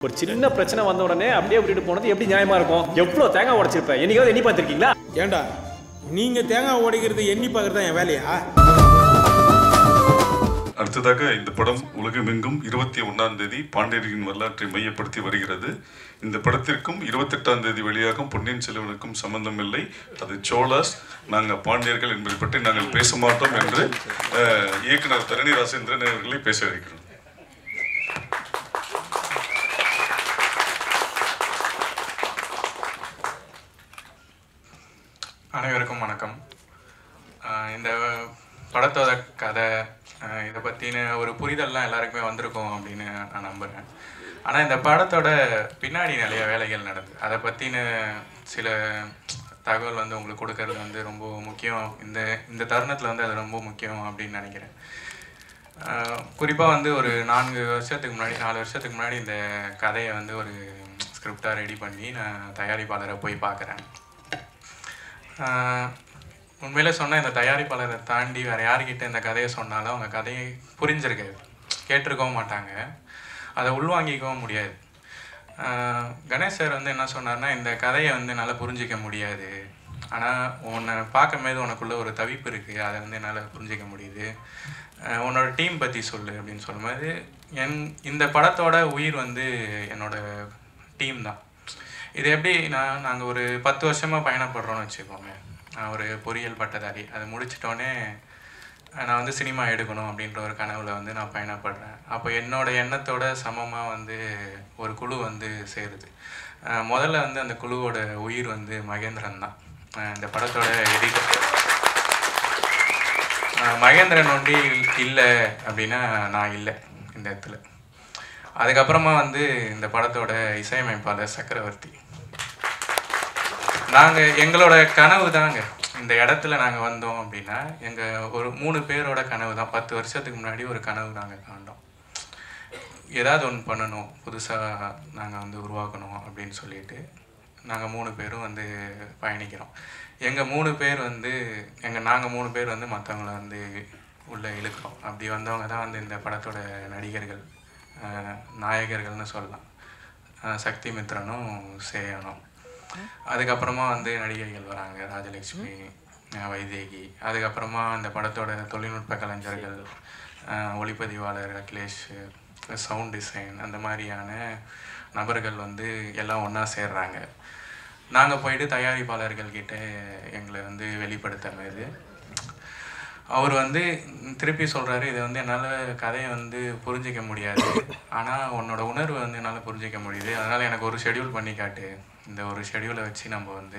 ஒரு சின்ன பிரச்சனை வந்த உடனே அப்படியே விட்டுட்டு போனது எப்படி நியாயமா இருக்கும் எவ்வளோ தேங்காய் உடைச்சிருப்பேன் என்னைக்காவது எண்ணி பார்த்துருக்கீங்களா ஏண்டா நீங்க தேங்காய் உடைக்கிறது எண்ணி பார்க்கறது தான் என் வேலையா அடுத்ததாக இந்த படம் உலகமெங்கும் இருபத்தி ஒன்றாம் தேதி பாண்டியரின் வரலாற்றை மையப்படுத்தி வருகிறது இந்த படத்திற்கும் இருபத்தெட்டாம் தேதி வெளியாகும் பொன்னியின் செல்வனுக்கும் சம்பந்தம் இல்லை அது சோழாஸ் நாங்கள் பாண்டியர்கள் என்பதை பற்றி நாங்கள் பேச மாட்டோம் என்று அஹ், இயக்குனர் தரணி ராசேந்திரன் அவர்களை பேச வைக்கிறோம் அனைவருக்கும் வணக்கம் ஆஹ் இந்த படத்தோட கதை ஆஹ் இதை பற்றின ஒரு புரிதல்லாம் எல்லாருக்குமே வந்திருக்கும் அப்படின்னு நான் நம்புகிறேன் ஆனால் இந்த படத்தோட பின்னாடி நிறைய வேலைகள் நடக்குது அதை பற்றின சில தகவல் வந்து உங்களுக்கு கொடுக்கறது வந்து ரொம்ப முக்கியம் இந்த இந்த தருணத்தில் வந்து அது ரொம்ப முக்கியம் அப்படின்னு நினைக்கிறேன் குறிப்பாக வந்து ஒரு நான்கு வருஷத்துக்கு முன்னாடி நாலு வருஷத்துக்கு முன்னாடி இந்த கதையை வந்து ஒரு ஸ்கிரிப்டாக ரெடி பண்ணி நான் தயாரிப்பாளரை போய் பார்க்குறேன் ஆஹ் உண்மையிலே சொன்ன இந்த தயாரிப்பாளரை தாண்டி வேற யார்கிட்ட இந்த கதையை சொன்னாலும் அவங்க கதையை புரிஞ்சிருக்காது கேட்டிருக்கவும் மாட்டாங்க அதை உள்வாங்கிக்கவும் முடியாது ஆஹ் கணேஷ் சார் வந்து என்ன சொன்னார்னா இந்த கதையை வந்து என்னால் புரிஞ்சிக்க முடியாது ஆனால் உன்னை பார்க்கும்போது உனக்குள்ள ஒரு தவிப்பு இருக்குது அதை வந்து என்னால் புரிஞ்சிக்க முடியுது ஆஹ் உன்னோட டீம் பற்றி சொல்லு அப்படின்னு சொல்லும்போது என் இந்த படத்தோட உயிர் வந்து என்னோட டீம் தான் இது எப்படி நான் நாங்கள் ஒரு பத்து வருஷமாக பயணப்படுறோம்னு வச்சுக்கோங்க நான் ஒரு பொறியியல் பட்டதாரி அதை முடிச்சிட்டோன்னே நான் வந்து சினிமா எடுக்கணும் அப்படின்ற ஒரு கனவுல வந்து நான் பயணப்படுறேன் அப்போ என்னோட எண்ணத்தோட சமமாக வந்து ஒரு குழு வந்து சேருது அஹ் முதல்ல வந்து அந்த குழுவோட உயிர் வந்து மகேந்திரன் தான் அஹ் இந்த படத்தோட எடிட்டர் மகேந்திரன் ஒண்டி இல்லை அப்படின்னா நான் இல்லை இந்த இடத்துல அதுக்கப்புறமா வந்து இந்த படத்தோட இசையமைப்பாளர் சக்கரவர்த்தி நாங்கள் எங்களோட கனவு தாங்க இந்த இடத்துல நாங்கள் வந்தோம் அப்படின்னா எங்கள் ஒரு மூணு பேரோட கனவு தான் பத்து வருஷத்துக்கு முன்னாடி ஒரு கனவு நாங்கள் காண்டோம் ஏதாவது ஒன்று பண்ணணும் புதுசாக நாங்கள் வந்து உருவாக்கணும் அப்படின்னு சொல்லிட்டு நாங்கள் மூணு பேரும் வந்து பயணிக்கிறோம் எங்கள் மூணு பேர் வந்து எங்கள் நாங்கள் மூணு பேர் வந்து மற்றவங்கள வந்து உள்ளே இழுக்கிறோம் அப்படி வந்தவங்க தான் வந்து இந்த படத்தோட நடிகர்கள் அஹ், நாயகர்கள்னு சொல்லலாம் அஹ், சக்தி மித்ரனும் சேயனும் அதுக்கப்புறமா வந்து நடிகைகள் வராங்க ராஜலட்சுமி அஹ், வைதேகி அதுக்கப்புறமா இந்த படத்தோட தொழில்நுட்ப கலைஞர்கள் அஹ், ஒளிப்பதிவாளர் அகிலேஷ் சவுண்ட் டிசைன் அந்த மாதிரியான நபர்கள் வந்து எல்லாம் ஒன்றா சேர்றாங்க நாங்கள் போயிட்டு தயாரிப்பாளர்கள் கிட்ட எங்களை வந்து வெளிப்படுத்துறது அவர் வந்து திருப்பி சொல்கிறாரு இதை வந்து என்னால் கதையை வந்து புரிஞ்சிக்க முடியாது ஆனால் உன்னோட உணர்வை வந்து என்னால் புரிஞ்சிக்க முடியுது அதனால் எனக்கு ஒரு ஷெட்யூல் பண்ணி காட்டு இந்த ஒரு ஷெட்யூலை வச்சு நம்ம வந்து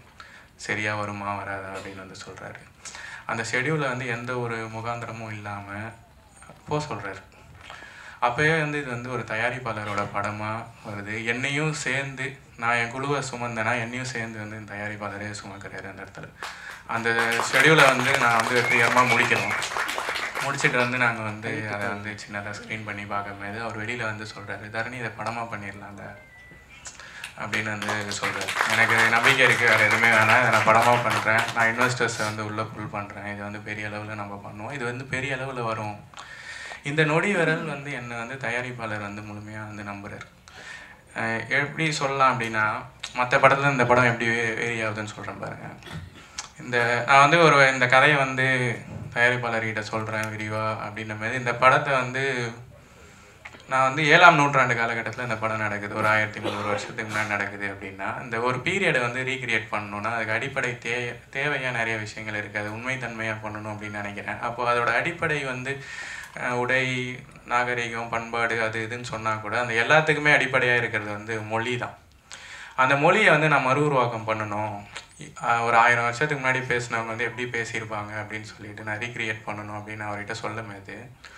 சரியாக வருமா வராதா அப்படின்னு வந்து சொல்கிறாரு அந்த ஷெட்யூலை வந்து எந்த ஒரு முகாந்திரமும் இல்லாமல் போக சொல்கிறாரு அப்போயே வந்து இது வந்து ஒரு தயாரிப்பாளரோட படமாக வருது என்னையும் சேர்ந்து நான் என் குழுவை சுமந்தேன்னா என்னையும் சேர்ந்து வந்து இந்த தயாரிப்பாளரே சுமக்கிறாரு அந்த இடத்துல அந்த ஷெடியூலை வந்து நான் வந்து வெற்றிகரமாக முடிக்கிறோம் முடிச்சிட்டு வந்து நாங்கள் வந்து அதை வந்து சின்னதாக ஸ்க்ரீன் பண்ணி பார்க்கும்போது அவர் வெளியில் வந்து சொல்கிறாரு தரணி இதை படமாக பண்ணிடலாம்ல அப்படின்னு வந்து சொல்கிறார் எனக்கு நம்பிக்கை இருக்குது வேறு எதுவுமே வேணாம் இதை நான் படமாக பண்ணுறேன் நான் இன்வெஸ்டர்ஸை வந்து உள்ளே புல் பண்ணுறேன் இது வந்து பெரிய அளவில் நம்ம பண்ணுவோம் இது வந்து பெரிய அளவில் வரும் இந்த நொடி விரல் வந்து என்னை வந்து தயாரிப்பாளர் வந்து முழுமையாக வந்து நம்புறார் அஹ் எப்படி சொல்லலாம் அப்படின்னா மற்ற படத்தில் இந்த படம் எப்படி வேரி ஆகுதுன்னு சொல்கிறேன் பாருங்க இந்த நான் வந்து ஒரு இந்த கதையை வந்து தயாரிப்பாளர்கிட்ட சொல்கிறேன் விரிவாக அப்படின்ற மாதிரி இந்த படத்தை வந்து நான் வந்து ஏழாம் நூற்றாண்டு காலகட்டத்தில் இந்த படம் நடக்குது ஒரு ஆயிரத்தி முந்நூறு வருஷத்துக்கு முன்னாடி நடக்குது அப்படின்னா இந்த ஒரு பீரியடை வந்து ரீக்ரியேட் பண்ணணும்னா அதுக்கு அடிப்படை தே தேவையாக நிறைய விஷயங்கள் இருக்குது அது உண்மைத்தன்மையாக பண்ணணும் அப்படின்னு நினைக்கிறேன் அப்போ அதோட அடிப்படை வந்து அஹ், உடை நாகரிகம் பண்பாடு அது இதுன்னு சொன்னால் கூட அந்த எல்லாத்துக்குமே அடிப்படையாக இருக்கிறது வந்து மொழி தான் அந்த மொழியை வந்து நான் மறு உருவாக்கம் பண்ணணும் அஹ், ஒரு ஆயிரம் வருஷத்துக்கு முன்னாடி பேசினவங்க வந்து எப்படி பேசியிருப்பாங்க அப்படின்னு சொல்லிட்டு நான் ரீக்ரியேட் பண்ணணும் அப்படின்னு அவர்கிட்ட சொல்லும்போது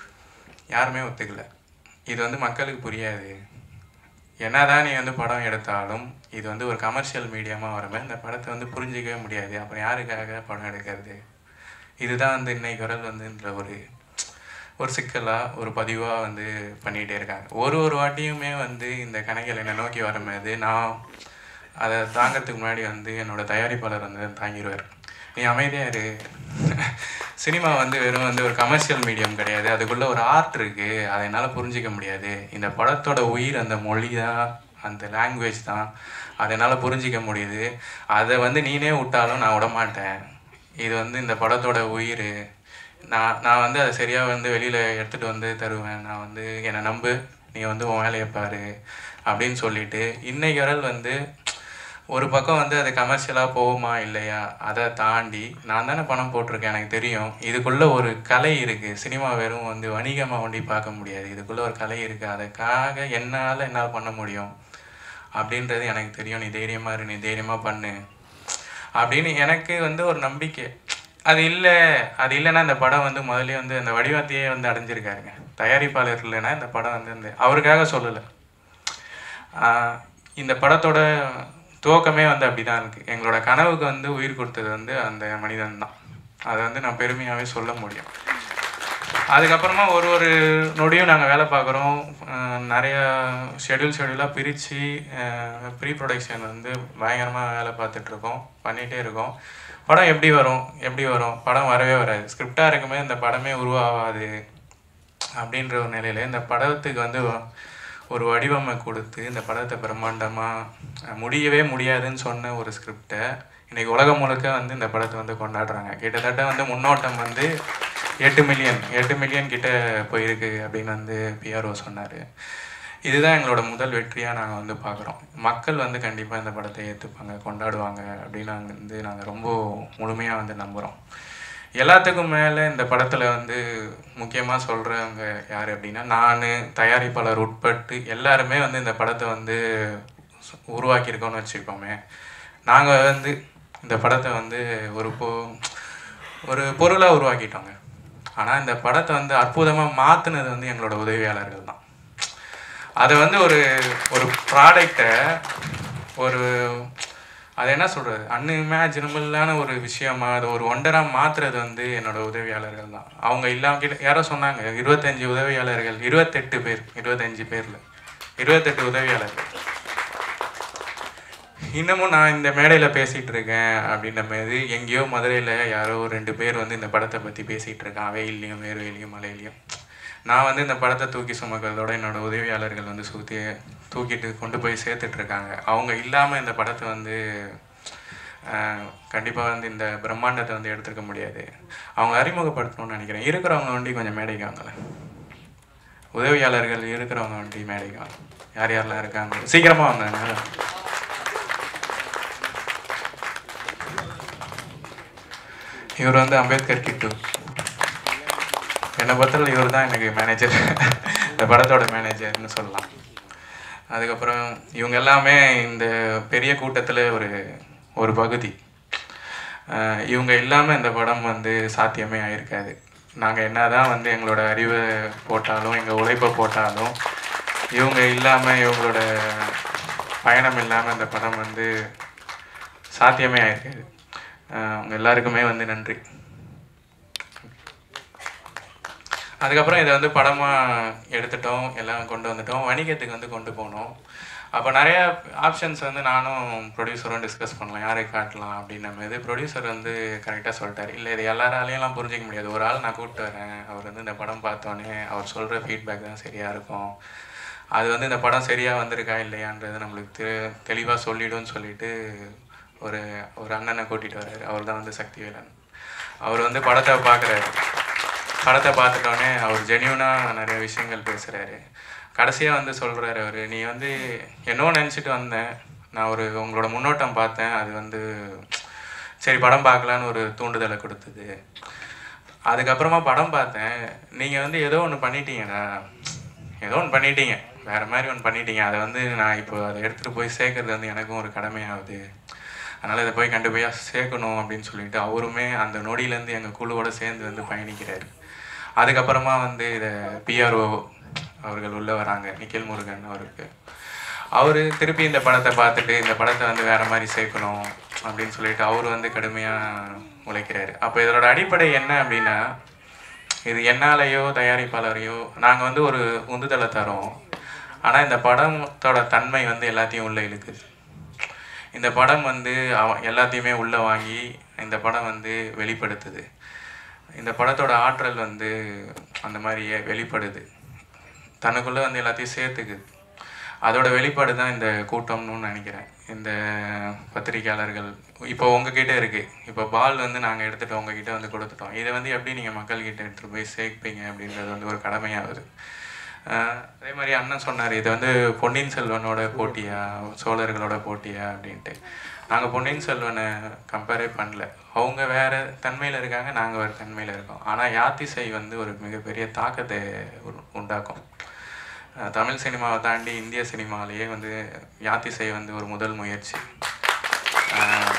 யாருமே ஒத்துக்கல இது வந்து மக்களுக்கு புரியாது என்னதான் நீ வந்து படம் எடுத்தாலும் இது வந்து ஒரு கமர்ஷியல் மீடியமாக வரும்போது இந்த படத்தை வந்து புரிஞ்சிக்கவே முடியாது அப்புறம் யாருக்காக படம் எடுக்கிறது இதுதான் வந்து இன்னைக்கு வரல் வந்துன்ற ஒரு ஒரு சிக்கலாக ஒரு பதிவாக வந்து பண்ணிகிட்டே இருக்காங்க ஒரு ஒரு வாட்டியுமே வந்து இந்த கணக்கில் என்னை நோக்கி வரும்போது நான் அதை தாங்கிறதுக்கு முன்னாடி வந்து என்னோட தயாரிப்பாளர் வந்து தாங்கிடுவார் நீ அமைதியாக இரு சினிமா வந்து வெறும் வந்து ஒரு கமர்ஷியல் மீடியம் கிடையாது அதுக்குள்ளே ஒரு ஆர்ட் இருக்குது அதை என்னால் புரிஞ்சிக்க முடியாது இந்த படத்தோட உயிர் அந்த மொழி தான் அந்த லாங்குவேஜ் தான் அதை என்னால் புரிஞ்சிக்க முடியுது அதை வந்து நீனே விட்டாலும் நான் விட மாட்டேன் இது வந்து இந்த படத்தோட உயிர் நான் நான் வந்து அதை சரியாக வந்து வெளியில் எடுத்துகிட்டு வந்து தருவேன் நான் வந்து என்னை நம்பு நீ வந்து உன் வேலையை பாரு அப்படின்னு சொல்லிட்டு இன்னைக்கு வரல் வந்து ஒரு பக்கம் வந்து அது கமர்ஷியலாக போகுமா இல்லையா அதை தாண்டி நான் தானே பணம் போட்டிருக்கேன் எனக்கு தெரியும் இதுக்குள்ளே ஒரு கலை இருக்குது சினிமா வெறும் வந்து வணிகமாக ஒண்டி பார்க்க முடியாது இதுக்குள்ளே ஒரு கலை இருக்குது அதுக்காக என்னால் என்னால் பண்ண முடியும் அப்படின்றது எனக்கு தெரியும் நீ தைரியமாக இரு நீ தைரியமாக பண்ணு அப்படின்னு எனக்கு வந்து ஒரு நம்பிக்கை அது இல்லை அது இல்லைன்னா இந்த படம் வந்து முதல்ல வந்து அந்த வடிவத்தையே வந்து அடைஞ்சிருக்காருங்க தயாரிப்பாளர் இல்லைன்னா இந்த படம் வந்து இந்த அவருக்காக சொல்லலை ஆஹ் இந்த படத்தோட துவக்கமே வந்து அப்படி தான் இருக்குது எங்களோட கனவுக்கு வந்து உயிர் கொடுத்தது வந்து அந்த மனிதன் தான் அதை வந்து நான் பெருமையாகவே சொல்ல முடியும் அதுக்கப்புறமா ஒரு ஒரு நொடியும் நாங்கள் வேலை பார்க்குறோம் நிறைய ஷெடியூல் ஷெடியூலாக பிரித்து ப்ரீ ப்ரொடக்ஷன் வந்து பயங்கரமாக வேலை பார்த்துட்ருக்கோம் பண்ணிகிட்டே இருக்கோம் படம் எப்படி வரும் எப்படி வரும் படம் வரவே வராது ஸ்கிரிப்டாக இருக்குமே இந்த படமே உருவாகாது அப்படின்ற ஒரு நிலையில் இந்த படத்துக்கு வந்து ஒரு வடிவமை கொடுத்து இந்த படத்தை பிரம்மாண்டமாக முடியவே முடியாதுன்னு சொன்ன ஒரு ஸ்கிரிப்டை இன்னைக்கு உலகம் முழுக்க வந்து இந்த படத்தை வந்து கொண்டாடுறாங்க கிட்டத்தட்ட வந்து முன்னோட்டம் வந்து எட்டு மில்லியன் எட்டு மில்லியன் கிட்ட போயிருக்கு அப்படின்னு வந்து பிஆர்ஓ சொன்னார் இதுதான் எங்களோட முதல் வெற்றியாக நாங்கள் வந்து பார்க்குறோம் மக்கள் வந்து கண்டிப்பாக இந்த படத்தை ஏற்றுப்பாங்க கொண்டாடுவாங்க அப்படின்னு நாங்கள் வந்து நாங்கள் ரொம்ப முழுமையாக வந்து நம்புகிறோம் எல்லாத்துக்கும் மேலே இந்த படத்தில் வந்து முக்கியமாக சொல்கிறவங்க யார் அப்படின்னா நான் தயாரிப்பாளர் உட்பட்டு எல்லாருமே வந்து இந்த படத்தை வந்து உருவாக்கியிருக்கோம்னு வச்சுக்கோமே நாங்கள் வந்து இந்த படத்தை வந்து ஒரு பொ ஒரு பொருளாக உருவாக்கிட்டோங்க ஆனால் இந்த படத்தை வந்து அற்புதமாக மாற்றினது வந்து எங்களோட உதவியாளர்கள் தான் அது வந்து ஒரு ஒரு ப்ராடக்டை ஒரு அது என்ன சொல்கிறது அன்இமேஜினபிளான ஒரு விஷயமா அது ஒரு ஒண்டராக மாற்றுறது வந்து என்னோட உதவியாளர்கள் தான் அவங்க இல்லாம கிட்ட யாரோ சொன்னாங்க இருபத்தஞ்சி உதவியாளர்கள் இருபத்தெட்டு பேர் இருபத்தஞ்சி பேரில் இருபத்தெட்டு உதவியாளர்கள் இன்னமும் நான் இந்த மேடையில் பேசிகிட்டு இருக்கேன் அப்படின்ற மாதிரி எங்கேயோ மதுரையில் யாரோ ஒரு ரெண்டு பேர் வந்து இந்த படத்தை பற்றி பேசிகிட்டு இருக்கான் வெயிலையும் வேர்வையிலையும் மழையிலையும் நான் வந்து இந்த படத்தை தூக்கி சுமக்கிறதோட என்னோட உதவியாளர்கள் வந்து சுற்றி தூக்கிட்டு கொண்டு போய் சேர்த்துட்டு இருக்காங்க அவங்க இல்லாமல் இந்த படத்தை வந்து கண்டிப்பாக வந்து இந்த பிரம்மாண்டத்தை வந்து எடுத்துருக்க முடியாது அவங்க அறிமுகப்படுத்தணும்னு நினைக்கிறேன் இருக்கிறவங்க வண்டி கொஞ்சம் மேடைக்கு வாங்கல உதவியாளர்கள் இருக்கிறவங்க வண்டி மேடைக்கு வாங்க யார் யாரெல்லாம் இருக்காங்க சீக்கிரமாக வாங்க இவர் வந்து அம்பேத்கர் கிட்டு என்னை பொறுத்தவரை இவர் தான் எனக்கு மேனேஜர் இந்த படத்தோட மேனேஜர்னு சொல்லலாம் அதுக்கப்புறம் இவங்க எல்லாமே இந்த பெரிய கூட்டத்தில் ஒரு ஒரு பகுதி அஹ் இவங்க இல்லாமல் இந்த படம் வந்து சாத்தியமே ஆயிருக்காது நாங்கள் என்ன தான் வந்து எங்களோட அறிவை போட்டாலும் எங்கள் உழைப்பை போட்டாலும் இவங்க இல்லாமல் இவங்களோட பயணம் இல்லாமல் இந்த படம் வந்து சாத்தியமே ஆயிருக்காது அஹ் அவங்க எல்லாருக்குமே வந்து நன்றி அதுக்கப்புறம் இதை வந்து படமாக எடுத்துட்டோம் எல்லாம் கொண்டு வந்துட்டோம் வணிகத்துக்கு வந்து கொண்டு போனோம் அப்போ நிறைய ஆப்ஷன்ஸ் வந்து நானும் ப்ரொடியூசரும் டிஸ்கஸ் பண்ணலாம் யாரை காட்டலாம் அப்படின்ன மாதிரி ப்ரொடியூசர் வந்து கரெக்டாக சொல்லிட்டார் இல்லை இது எல்லாராலையும்லாம் புரிஞ்சிக்க முடியாது ஒரு ஆள் நான் கூப்பிட்டு வரேன் அவர் வந்து இந்த படம் பார்த்தோன்னே அவர் சொல்கிற ஃபீட்பேக் தான் சரியாக இருக்கும் அது வந்து இந்த படம் சரியாக வந்திருக்கா இல்லையான்றது நம்மளுக்கு தெ தெளிவாக சொல்லிடும்னு சொல்லிட்டு ஒரு ஒரு அண்ணனை கூட்டிகிட்டு வர்றாரு அவர் தான் வந்து சக்திவேலன் அவர் வந்து படத்தை பார்க்குறாரு படத்தை பார்த்துட்டோன்னே அவர் ஜென்யூனாக நிறைய விஷயங்கள் பேசுகிறாரு கடைசியாக வந்து சொல்கிறாரு அவர் நீ வந்து என்னவோ நினச்சிட்டு வந்தேன் நான் ஒரு உங்களோட முன்னோட்டம் பார்த்தேன் அது வந்து சரி படம் பார்க்கலான்னு ஒரு தூண்டுதலை கொடுத்தது அதுக்கப்புறமா படம் பார்த்தேன் நீங்கள் வந்து ஏதோ ஒன்று பண்ணிட்டீங்கடா ஏதோ ஒன்று பண்ணிட்டீங்க வேறு மாதிரி ஒன்று பண்ணிட்டீங்க அதை வந்து நான் இப்போ அதை எடுத்துகிட்டு போய் சேர்க்கறது வந்து எனக்கும் ஒரு கடமையாகுது அதனால் இதை போய் கண்டு போய் சேர்க்கணும் அப்படின்னு சொல்லிட்டு அவருமே அந்த நொடியிலேருந்து எங்கள் குழுவோட சேர்ந்து வந்து பயணிக்கிறாரு அதுக்கப்புறமா வந்து இதை பிஆர்ஓ அவர்கள் உள்ளே வராங்க நிக்கில் முருகன் அவருக்கு அவர் திருப்பி இந்த படத்தை பார்த்துட்டு இந்த படத்தை வந்து வேறு மாதிரி சேர்க்கணும் அப்படின்னு சொல்லிட்டு அவர் வந்து கடுமையாக உழைக்கிறாரு அப்போ இதோட அடிப்படை என்ன அப்படின்னா இது என்னாலேயோ தயாரிப்பாளரையோ நாங்கள் வந்து ஒரு உந்துதலை தரோம் ஆனால் இந்த படத்தோட தன்மை வந்து எல்லாத்தையும் உள்ளே இழுக்குது இந்த படம் வந்து அவ எல்லாத்தையுமே உள்ளே வாங்கி இந்த படம் வந்து வெளிப்படுத்துது இந்த படத்தோட ஆற்றல் வந்து அந்த மாதிரியே வெளிப்படுது தனக்குள்ளே வந்து எல்லாத்தையும் சேர்த்துக்குது அதோட வெளிப்பாடு தான் இந்த கூட்டம்னு நினைக்கிறேன் இந்த பத்திரிக்கையாளர்கள் இப்போ உங்ககிட்ட இருக்குது இப்போ பால் வந்து நாங்கள் எடுத்துகிட்டு உங்ககிட்ட வந்து கொடுத்துட்டோம் இதை வந்து எப்படி நீங்கள் மக்கள்கிட்ட எடுத்துகிட்டு போய் சேர்ப்பீங்க அப்படின்றது வந்து ஒரு கடமையாகுது ஆஹ் அதே மாதிரி அண்ணன் சொன்னார் இது வந்து பொன்னியின் செல்வனோட போட்டியா சோழர்களோட போட்டியா அப்படின்ட்டு நாங்கள் பொன்னியின் செல்வனை கம்பேரே பண்ணல அவங்க வேறு தன்மையில் இருக்காங்க நாங்கள் வேறு தன்மையில் இருக்கோம் ஆனால் யாத்திசை வந்து ஒரு மிகப்பெரிய தாக்கத்தை உ- உண்டாக்கும் அஹ் தமிழ் சினிமாவை தாண்டி இந்திய சினிமாவிலேயே வந்து யாத்திசை வந்து ஒரு முதல் முயற்சி அஹ்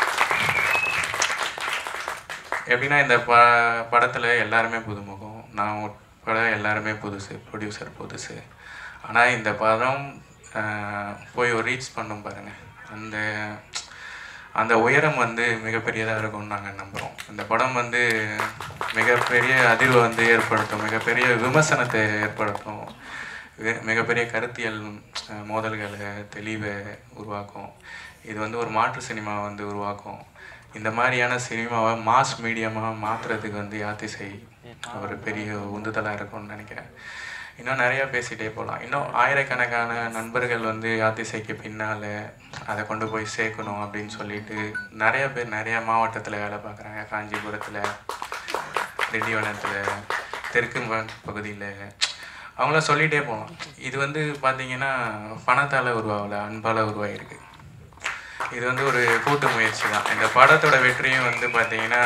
எப்படின்னா இந்த ப படத்தில் எல்லாருமே புதுமுகம் நான் உட்பட எல்லாருமே புதுசு ப்ரொடியூசர் புதுசு ஆனால் இந்த படம் அஹ், போய் ஒரு ரீச் பண்ணும் பாருங்க அந்த அந்த உயரம் வந்து மிகப்பெரியதாக இருக்கும்னு நாங்கள் நம்புகிறோம் இந்த படம் வந்து மிகப்பெரிய அதிர்வை வந்து ஏற்படுத்தும் மிகப்பெரிய விமர்சனத்தை ஏற்படுத்தும் வி- மிகப்பெரிய கருத்தியல் அஹ், மோதல்களை தெளிவை உருவாக்கும் இது வந்து ஒரு மாற்று சினிமாவை வந்து உருவாக்கும் இந்த மாதிரியான சினிமாவை மாஸ் மீடியமாக மாற்றுறதுக்கு வந்து யாத்திசை ஒரு பெரிய உந்துதலாக இருக்கும்னு நினைக்கிறேன் இன்னும் நிறையா பேசிகிட்டே போகலாம் இன்னும் ஆயிரக்கணக்கான நண்பர்கள் வந்து யாத்திசைக்கு பின்னால் அதை கொண்டு போய் சேர்க்கணும் அப்படின்னு சொல்லிட்டு நிறைய பேர் நிறைய மாவட்டத்தில் வேலை பார்க்குறாங்க காஞ்சிபுரத்தில் திண்டிவனத்தில் தெற்கு பகுதியில் அவங்களாம் சொல்லிகிட்டே போகலாம் இது வந்து பார்த்தீங்கன்னா பணத்தால் உருவாகல அன்பால் உருவாகிருக்கு இது வந்து ஒரு கூட்டு முயற்சி தான் இந்த படத்தோட வெற்றியும் வந்து பார்த்தீங்கன்னா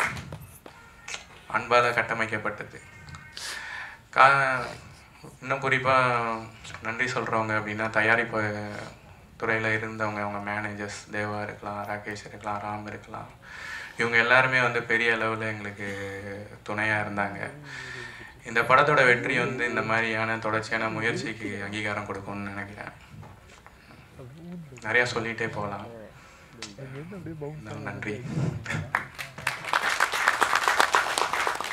அன்பால் கட்டமைக்கப்பட்டது கா இன்னும் குறிப்பாக நன்றி சொல்கிறவங்க அப்படின்னா தயாரிப்பு துறையில் இருந்தவங்க அவங்க மேனேஜர்ஸ் தேவா இருக்கலாம் ராகேஷ் இருக்கலாம் ராம் இருக்கலாம் இவங்க எல்லாருமே வந்து பெரிய அளவில் எங்களுக்கு துணையாக இருந்தாங்க இந்த படத்தோட வெற்றி வந்து இந்த மாதிரியான தொடர்ச்சியான முயற்சிக்கு அங்கீகாரம் கொடுக்கும்னு நினைக்கிறேன் நிறையா சொல்லிகிட்டே போகலாம் நன்றி